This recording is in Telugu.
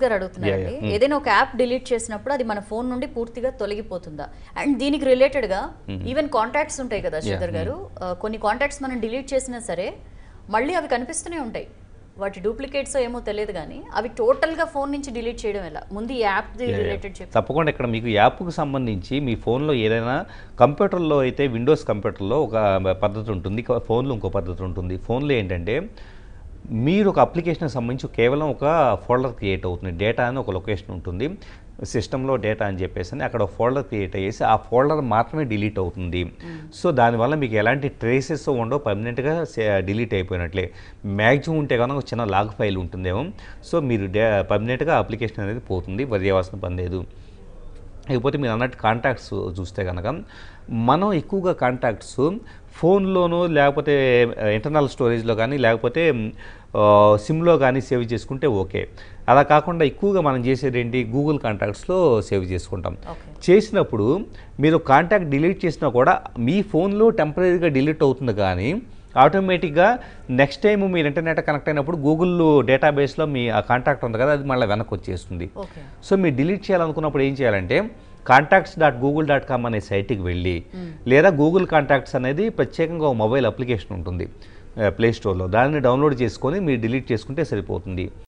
గారు అడుగుతున్నారండి ఏదైనా ఒక యాప్ డిలీట్ చేసినప్పుడు అది మన ఫోన్ నుండి పూర్తిగా తొలగిపోతుందా అండ్ దీనికి రిలేటెడ్ గా ఈవెన్ కాంటాక్ట్స్ ఉంటాయి కదా శ్రీధర్ గారు ఆ, కొన్ని కాంటాక్ట్స్ మనం డిలీట్ చేసినా సరే మళ్ళీ అవి కనిపిస్తూనే ఉంటాయి వాటి డూప్లికేట్స్ ఏమో తెలియదు కానీ అవి టోటల్ గా ఫోన్ నుంచి డిలీట్ చేయడం ఎలా ముందు ఈ యాప్ రిలేటెడ్ చెప్పి తప్పకుండా ఇక్కడ మీకు యాప్కు సంబంధించి మీ ఫోన్లో ఏదైనా కంప్యూటర్లో అయితే విండోస్ కంప్యూటర్లో ఒక పద్ధతి ఉంటుంది ఇక ఫోన్లో ఇంకో పద్ధతి ఉంటుంది ఫోన్లో ఏంటంటే మీరు ఒక అప్లికేషన్కి సంబంధించి కేవలం ఒక ఫోల్డర్ క్రియేట్ అవుతుంది డేటా అని ఒక లొకేషన్ ఉంటుంది సిస్టంలో డేటా అని చెప్పేసి అని అక్కడ ఫోల్డర్ క్రియేట్ అయ్యేసి ఆ ఫోల్డర్ మాత్రమే డిలీట్ అవుతుంది సో దానివల్ల మీకు ఎలాంటి ట్రేసెస్ ఉండవు పర్మనెంట్గా డిలీట్ అయిపోయినట్లే మ్యాక్సిమం ఉంటే కనుక ఒక చిన్న లాగ్ ఫైల్ ఉంటుందేమో సో మీరు డే పర్మనెంట్గా అప్లికేషన్ అనేది పోతుంది వరి చేయవలసిన పని లేదు ఇకపోతే మీరు అన్నట్టు కాంటాక్ట్స్ చూస్తే కనుక మనం ఎక్కువగా కాంటాక్ట్స్ ఫోన్లోనూ లేకపోతే ఇంటర్నల్ స్టోరేజ్లో కానీ లేకపోతే ఆ, సిమ్లో కానీ సేవ్ చేసుకుంటే ఓకే అలా కాకుండా ఎక్కువగా మనం చేసేది ఏంటి గూగుల్ కాంటాక్ట్స్లో సేవ్ చేసుకుంటాం ఓకే చేసినప్పుడు మీరు కాంటాక్ట్ డిలీట్ చేసినా కూడా మీ ఫోన్లో టెంపరీగా డిలీట్ అవుతుంది కానీ ఆటోమేటిక్గా నెక్స్ట్ టైం మీరు ఇంటర్నెట్ కనెక్ట్ అయినప్పుడు గూగుల్ డేటాబేస్లో మీ ఆ కాంటాక్ట్ ఉంది కదా అది మళ్ళీ వెనక్కి వచ్చేస్తుంది ఓకే సో మీరు డిలీట్ చేయాలనుకున్నప్పుడు ఏం చేయాలంటే contacts dot Google dot com అనే సైట్కి వెళ్ళి లేదా గూగుల్ కాంటాక్ట్స్ అనేది ప్రత్యేకంగా ఒక మొబైల్ అప్లికేషన్ ఉంటుంది ప్లే స్టోర్లో దాన్ని డౌన్లోడ్ చేసుకొని మీరు డిలీట్ చేసుకుంటే సరిపోతుంది